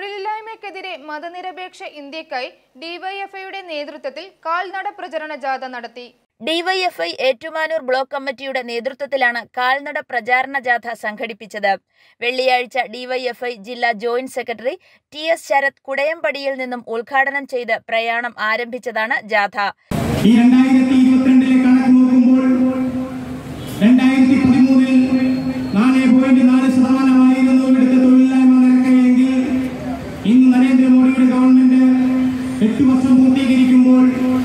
തൊഴിലില്ലായ്മയ്ക്കെതിരെ മതനിരപേക്ഷ ഇന്ത്യക്കായി ഡിവൈഎഫ്ഐയുടെ നേതൃത്വത്തിൽ കാൽനട പ്രചരണ ജാഥ നടത്തി ഡിവൈഎഫ്ഐ ഏറ്റുമാനൂർ ബ്ലോക്ക് കമ്മിറ്റിയുടെ നേതൃത്വത്തിലാണ് കാൽനട പ്രചാരണ ജാഥ സംഘടിപ്പിച്ചത് വെള്ളിയാഴ്ച ഡിവൈഎഫ്ഐ ജില്ലാ joint secretary T S Sarath കുടയമ്പടിയിൽ നിന്നും ഉദ്ഘാടനം ചെയ്ത് പ്രയാണം ആരംഭിച്ചതാണ് ജാഥ ഈ രണ്ടായിരത്തി ഇരുപത്തിരണ്ടിലെ കണക്ക് നോക്കുമ്പോൾ രണ്ടായിരത്തി പതിമൂന്നിൽ നാല് പോയിന്റ് നാല് ശതമാനമായിരുന്നു ഇവിടുത്തെ തൊഴിലില്ലായ്മ നിരക്കെങ്കിൽ ഇന്ന് നരേന്ദ്രമോദിയുടെ ഗവൺമെന്റ് എട്ട് വർഷം പൂർത്തീകരിക്കുമ്പോൾ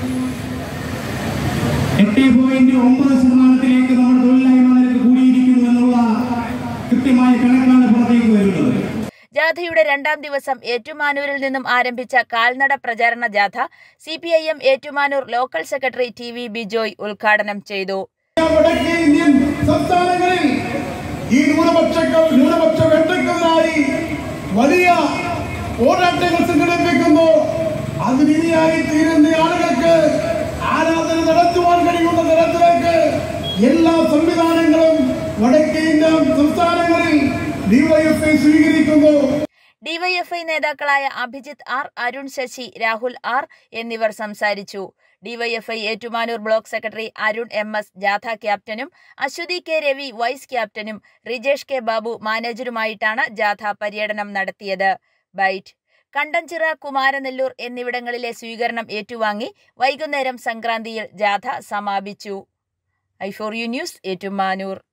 എട്ട് പോയിന്റ് ഒമ്പത് ശതമാനത്തിലേക്ക് നമ്മുടെ തൊഴിലില്ലായ്മ നിരക്ക് കൂടിയിരിക്കുന്നു എന്നുള്ള കൃത്യമായ കണക്കാണ് പുറത്തേക്ക് വരുന്നത് ജാഥയുടെ രണ്ടാം ദിവസം ഏറ്റുമാനൂരിൽ നിന്നും ആരംഭിച്ച കാൽനട പ്രചാരണ ജാഥ C P I M Ettumanoor local secretary T V Bijoy ഉദ്ഘാടനം ചെയ്തു വടക്കേ ഇന്ത്യൻ സംസ്ഥാനങ്ങളിൽ ഈ ന്യൂനപക്ഷങ്ങൾ ന്യൂനപക്ഷ വേട്ടക്കെതിരായി വലിയ പോരാട്ടങ്ങൾ സംഘടിപ്പിക്കുന്നു അതിനിരയായി തീരുന്ന ആളുകൾക്ക് ആരാധന നടത്തുവാൻ കഴിയുന്ന തരത്തിലേക്ക് എല്ലാ സംവിധാനങ്ങളും വടക്കേ ഇന്ത്യൻ സംസ്ഥാനങ്ങളിൽ ഡിവൈഎഫ്ഐ സ്വീകരിക്കുന്നു ഡിവൈഎഫ്ഐ നേതാക്കളായ അഭിജിത്ത് ആർ അരുൺ ശശി രാഹുൽ ആർ എന്നിവർ സംസാരിച്ചു DYFI Ettumanoor block secretary Arun M S ജാഥ ക്യാപ്റ്റനും അശ്വതി കെ രവി വൈസ് ക്യാപ്റ്റനും റിജേഷ് കെ ബാബു മാനേജറുമായിട്ടാണ് ജാഥ പര്യടനം നടത്തിയത് ബൈറ്റ് കണ്ടഞ്ചിറ കുമാരനെല്ലൂർ എന്നിവിടങ്ങളിലെ സ്വീകരണം ഏറ്റുവാങ്ങി വൈകുന്നേരം സംക്രാന്തിയിൽ ജാഥ സമാപിച്ചു I for U news Ettumanoor